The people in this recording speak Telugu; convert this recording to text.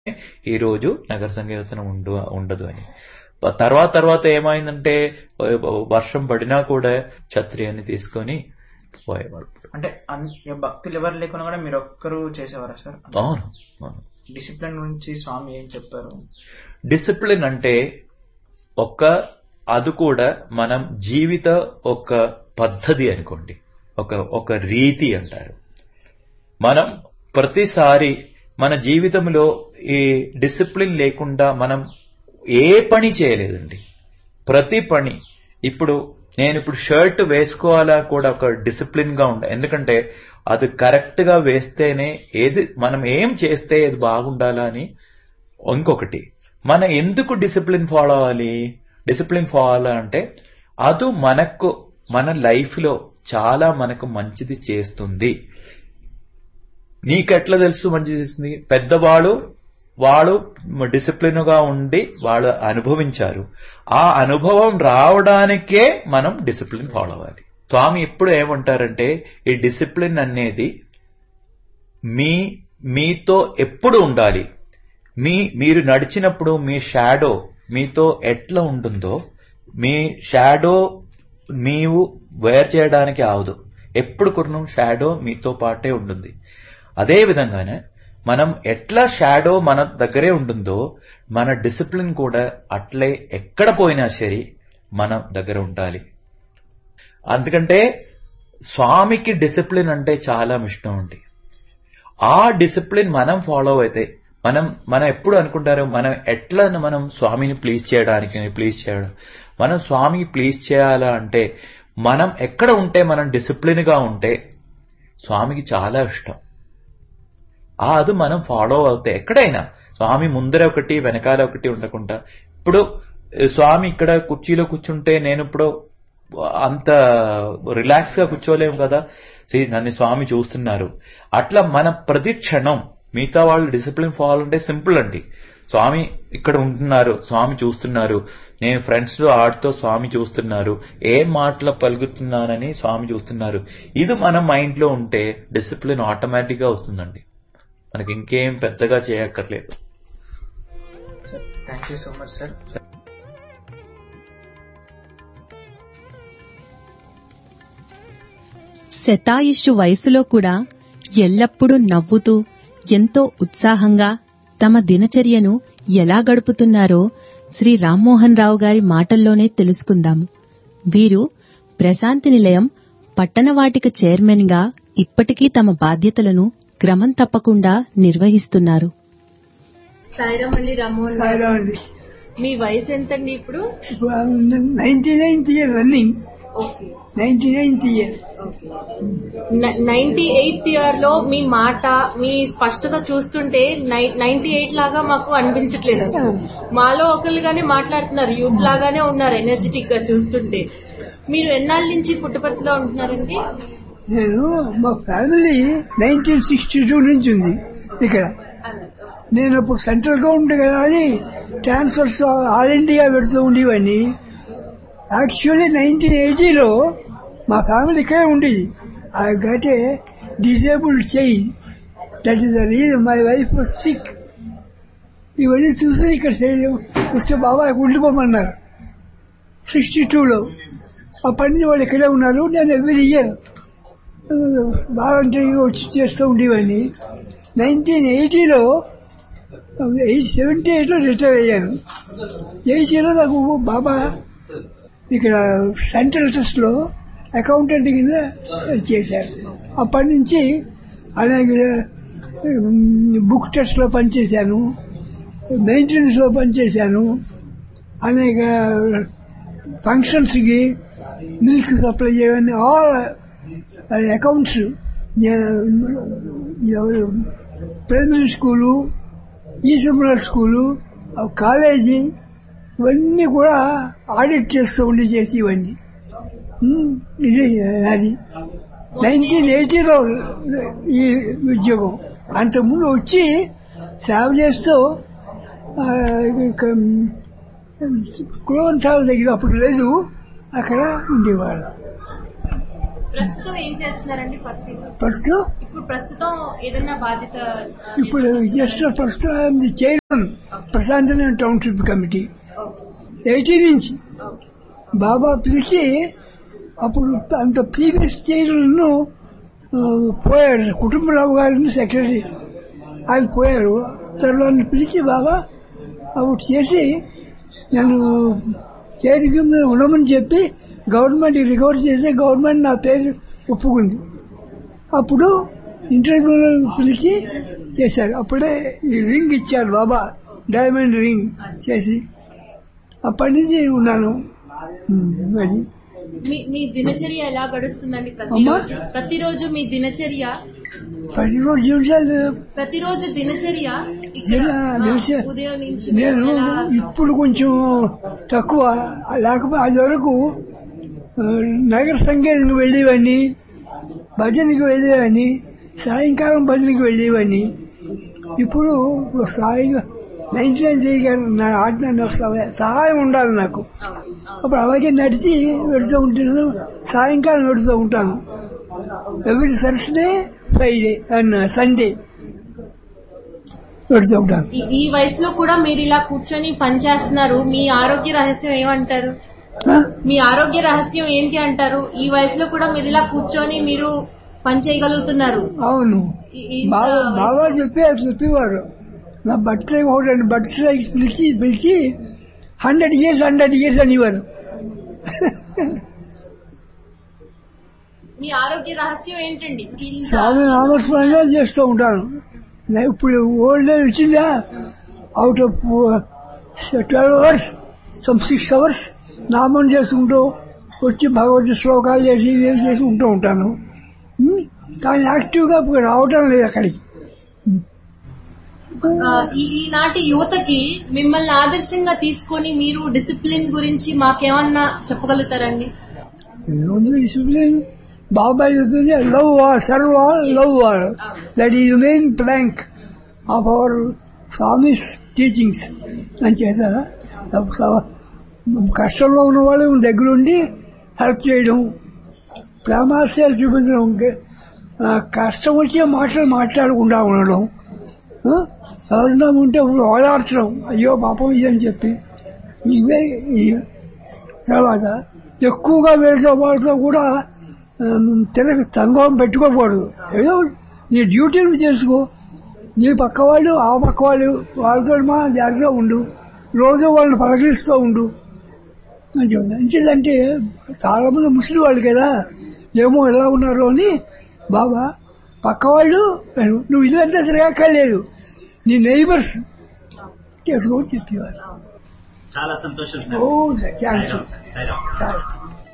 ఈ రోజు నగర సంకీర్తనం ఉండు ఉండదు అని తర్వాత తర్వాత ఏమైందంటే వర్షం పడినా కూడా ఛత్రి అని తీసుకొని పోయేవాడు అంటే అన్- ఇక భక్తులు ఎవరు లేకున్నా కూడా మీరు ఒక్కరు చేసేవారా సార్ అవును అవును డిసిప్లిన్ గురించి స్వామి ఏం చెప్పారు డిసిప్లిన్ అంటే ఒక అది కూడా మనం జీవిత ఒక పద్ధతి అనుకోండి ఒక ఒక రీతి అంటారు మనం ప్రతిసారి మన జీవితంలో ఈ డిసిప్లిన్ లేకుండా మనం ఏ పని చేయలేదండి ప్రతి పని ఇప్పుడు నేను ఇప్పుడు షర్ట్ వేసుకోవాలా కూడా ఒక డిసిప్లిన్ గా ఉండ ఎందుకంటే అది కరెక్ట్ గా వేస్తేనే ఏది మనం ఏం చేస్తే ఏది బాగుండాలా అని ఇంకొకటి మన ఎందుకు డిసిప్లిన్ ఫాలో అవ్వాలి డిసిప్లిన్ ఫాలో అంటే అది మనకు మన లైఫ్ లో చాలా మనకు మంచిది చేస్తుంది నీకెట్లా తెలుసు మంచిది చేస్తుంది పెద్దవాళ్ళు వాళ్ళు డిసిప్లిన్ గా ఉండి వాళ్ళు అనుభవించారు ఆ అనుభవం రావడానికే మనం డిసిప్లిన్ ఫాలో అవ్వాలి స్వామి ఎప్పుడు ఏమంటారంటే ఈ డిసిప్లిన్ అనేది మీ మీతో ఎప్పుడు ఉండాలి మీ మీరు నడిచినప్పుడు మీ షాడో మీతో ఎట్లా ఉంటుందో మీ షాడో నీవు వేర్ చేయడానికి అవదు ఎప్పుడు కూడా షాడో మీతో పాటే ఉంటుంది అదే విధంగానే మనం ఎట్లా షాడో మన దగ్గరే ఉంటుందో మన డిసిప్లిన్ కూడా అట్లే ఎక్కడ పోయినా సరే మన దగ్గర ఉండాలి అందుకంటే స్వామికి డిసిప్లిన్ అంటే చాలా ఇష్టం ఉంది ఆ డిసిప్లిన్ మనం ఫాలో అయితే మనం మనం ఎప్పుడు అనుకుంటారు మనం ఎట్లా మనం స్వామిని ప్లీజ్ చేయడానికి ప్లీజ్ చేయడం మనం స్వామికి ప్లీజ్ చేయాలా అంటే మనం ఎక్కడ ఉంటే మనం డిసిప్లిన్ గా ఉంటే స్వామికి చాలా ఇష్టం ఆ అది మనం ఫాలో అవుతే ఎక్కడైనా స్వామి ముందర ఒకటి వెనకాల ఒకటి ఉండకుండా ఇప్పుడు ఏ, స్వామి ఇక్కడ కుర్చీలో కూర్చుంటే నేను ఇప్పుడు అంత రిలాక్స్ గా కూర్చోలేము కదా See, నన్ను స్వామి చూస్తున్నారు అట్లా మన ప్రతి క్షణం మిగతా వాళ్ళు డిసిప్లిన్ ఫాలో అంటే సింపుల్ అండి స్వామి ఇక్కడ ఉంటున్నారు స్వామి చూస్తున్నారు నేను ఫ్రెండ్స్ లో ఆడుతో స్వామి చూస్తున్నారు ఏం మాటలు పలుకుతున్నానని స్వామి చూస్తున్నారు ఇది మన మైండ్ లో ఉంటే డిసిప్లిన్ ఆటోమేటిక్ గా వస్తుందండి మనకి ఇంకేం పెద్దగా చేయక్కర్లేదు sir thank you so much sir శతాయుష్షు వయసులో కూడా ఎల్లప్పుడూ నవ్వుతూ ఎంతో ఉత్సాహంగా తమ దినచర్యను ఎలా గడుపుతున్నారో శ్రీ రామ్మోహన్ రావు గారి మాటల్లోనే తెలుసుకుందాం వీరు ప్రశాంతి నిలయం పట్టణవాటిక చైర్మన్ గా ఇప్పటికీ తమ బాధ్యతలను క్రమం తప్పకుండా నిర్వహిస్తున్నారు సాయిరామ్ అండి రామ్మోహన్ గారు. సాయిరామ్ అండి మీ వయసు ఎంతండి ఇప్పుడు ninety ninth year running okay ninety ninth year ninety eighth year లో మీ మాట మీ స్పష్టత చూస్తుంటే నైన్టీ ఎయిట్ లాగా మాకు అనిపించట్లేదు అసలు మాలో ఒకరుగానే మాట్లాడుతున్నారు యూత్ లాగానే ఉన్నారు ఎనర్జెటిక్ గా చూస్తుంటే మీరు ఎన్నాళ్ళ నుంచి పుట్టపర్తిలో ఉంటున్నారండి నేను మా ఫ్యామిలీ నైన్టీన్ సిక్స్టీ టూ నుంచి ఉంది ఇక్కడ నేను అప్పుడు సెంట్రల్ గవర్నమెంట్ కదా అని ట్రాన్స్ఫర్స్ ఆల్ ఇండియా పెడుతూ ఉండేవాడిని యాక్చువల్లీ నైన్టీన్ ఎయిటీలో మా ఫ్యామిలీ ఇక్కడే ఉండేది ఐ గట్ ఏ డిజేబుల్డ్ చేయి that is the reason my wife sick ఇవన్నీ చూసి ఇక్కడ చేయడం వస్తే బాబా ఉండిపోమన్నారు సిక్స్టీ టూలో అప్పటి నుంచి వాళ్ళు ఇక్కడే ఉన్నారు నేను ఎవ్రీ ఇయర్ వాలంటరీగా వచ్చి చేస్తూ ఉండేవాడిని నైన్టీన్ ఎయిటీలో ఎయిట్ సెవెంటీ ఎయిట్లో రిటైర్ అయ్యాను ఎయిటీలో నాకు బాబా ఇక్కడ సెంట్రల్ ట్రస్ట్లో అకౌంటెంట్ కింద చేశారు అప్పటి నుంచి అనేక బుక్ ట్రస్ట్లో పనిచేశాను మెయింటెనెన్స్లో పనిచేశాను అనేక ఫంక్షన్స్కి మిల్క్ సప్లై చేయని ఆల్ అకౌంట్స్ ప్రైమరీ స్కూలు ఈసమ్రాట్ స్కూలు ఆ కాలేజీ ఇవన్నీ కూడా ఆడిట్ చేస్తూ ఉండి చేసి ఇవన్నీ ఉమ్, ఇది అది నైన్టీన్ ఎయిటీలో ఈ ఉద్యోగం అంతకుముందు వచ్చి సేవ చేస్తూ ఆ, ఇక, క్లోన్ సాల్ దగ్గర అప్పుడు లేదు అక్కడ ఉండేవాళ్ళు ప్రస్తుతం ఏం చేస్తున్నారండి పత్తి ప్రస్తుతం ఇప్పుడు ప్రస్తుతం ఏదైనా బాధ్యత ఆ, ఇప్పుడు జస్ట్ ప్రస్తుతం I'm the chairman Prasanthi township committee okay eighteen నుంచి ఓకే బాబా పిలిచి అప్పుడు అంత ప్రీవియస్ చైర్మన్ పోయాడు కుటుంబరావు గారిని సెక్రటరీ ఆయన పోయారు తర్వాత పిలిచి బాబా అప్పుడు చేసి నేను చైర్ కింద ఉండమని చెప్పి గవర్నమెంట్ రికవర్ చేసి గవర్నమెంట్ నా పేరు ఒప్పుకుంది అప్పుడు ఇంటర్వ్యూలో పిలిచి చేశారు అప్పుడే ఈ రింగ్ ఇచ్చారు బాబా డైమండ్ రింగ్ చేసి అప్పటి నుంచి ఉన్నాను ఉమ్, అది మీ మీ దినచర్య ఎలా గడుస్తుందండి అమ్మా? ప్రతిరోజు ప్రతిరోజు మీ దినచర్య ప్రతిరోజు నిమిషాలు ప్రతిరోజు దినచర్య ఇక్కడ దిన- ఆ, దినచర్య- ఉదయం నుంచి నేను ఎలా- ఇప్పుడు కొంచెం తక్కువ లేకపోతే అది వరకు ఆ, నగర సంగీతానికి వెళ్ళేవాడిని భజనకి వెళ్ళేవాడిని సాయంకాలం భజనకి వెళ్ళేవాడిని ఇప్పుడు సాయంగా నైన్టీ నైన్ చేయగాను నా ఆజ్ఞ నాకు సహాయం- సహాయం ఉండాలి నాకు అవును, అవును. అప్పుడు అలాగే నడిచి వెడుతూ ఉంటాను సాయంకాలం వెడుతూ ఉంటాను every Thursday Friday and Sunday వెడుతూ ఉంటాను ఈ- ఈ వయసులో కూడా మీరు ఇలా కూర్చొని పని చేస్తున్నారు మీ ఆరోగ్య రహస్యం ఏమంటారు ఆ? మీ ఆరోగ్య రహస్యం ఏంటి అంటారు ఈ వయసులో కూడా మీరు ఇలా కూర్చొని మీరు పని చేయగలుగుతున్నారు అవును ఈ- ఇంత బాబా వయసులో- బాబా చెప్పి చెప్పేవారు నా బర్త్డే ఒకటి బర్త్డే పిలిచి పిలిచి హండ్రెడ్ ఇయర్స్ హండ్రెడ్ ఇయర్స్ అనేవారు మీ ఆరోగ్య రహస్యం ఏంటండి ఇంత- స్వామి నామస్మరణ చేస్తూ ఉంటాను నా ఇప్పుడు ఓల్డ్ ఏజ్ వచ్చిందా out of twelve hours some six hours నామం చేసుకుంటూ వచ్చి భగవద్ శ్లోకాలు చేసి ఇవి చేసుకుంటూ ఉంటాను ఉమ్, కానీ యాక్టివ్గా ఇప్పుడు రావటం లేదు అక్కడికి ఆ, ఈ ఈనాటి యువతకి మిమ్మల్ని ఆదర్శంగా తీసుకొని మీరు డిసిప్లిన్ గురించి మాకేమన్నా చెప్పగలుగుతారండి ఏముంది డిసిప్లిన్ బాబాయ్ చెప్పింది love all serve all love all that is main plank of our Swami's teachings అని చేత కష్టంలో ఉన్న వాళ్ళు దగ్గరుండి హెల్ప్ చేయడం ప్రేమాశయాలు చూపించడం ఇంకే- ఆ, కష్టం వచ్చే మాటలు మాట్లాడకుండా ఉండడం ఆ, ఎవరన్నా ఉంటే ఓదార్చడం అయ్యో పాపం ఇదని చెప్పి ఇవే ఈ తర్వాత ఎక్కువగా వేసే వాళ్ళతో కూడా తిరగ సంగం పెట్టుకోకూడదు ఏదో నీ డ్యూటీ నువ్వు చేసుకో నీ పక్క వాళ్ళు ఆ పక్క వాళ్ళు వాళ్ళతో మా జాగ్రత్తగా ఉండు రోజు వాళ్ళని పలకరిస్తూ ఉండు అని చెప్పాను ఎందుకంటే చాలా మంది ముస్లిం వాళ్ళు కదా ఏమో ఎలా ఉన్నారో అని బాబా పక్క వాళ్ళు నువ్వు ఇల్లంతా తిరగక్కర్లేదు నీ నైబర్స్ చేసుకోమని చెప్పేవారు చాలా సంతోషం ఓ sir thanks Sairam sir Sairam చాలా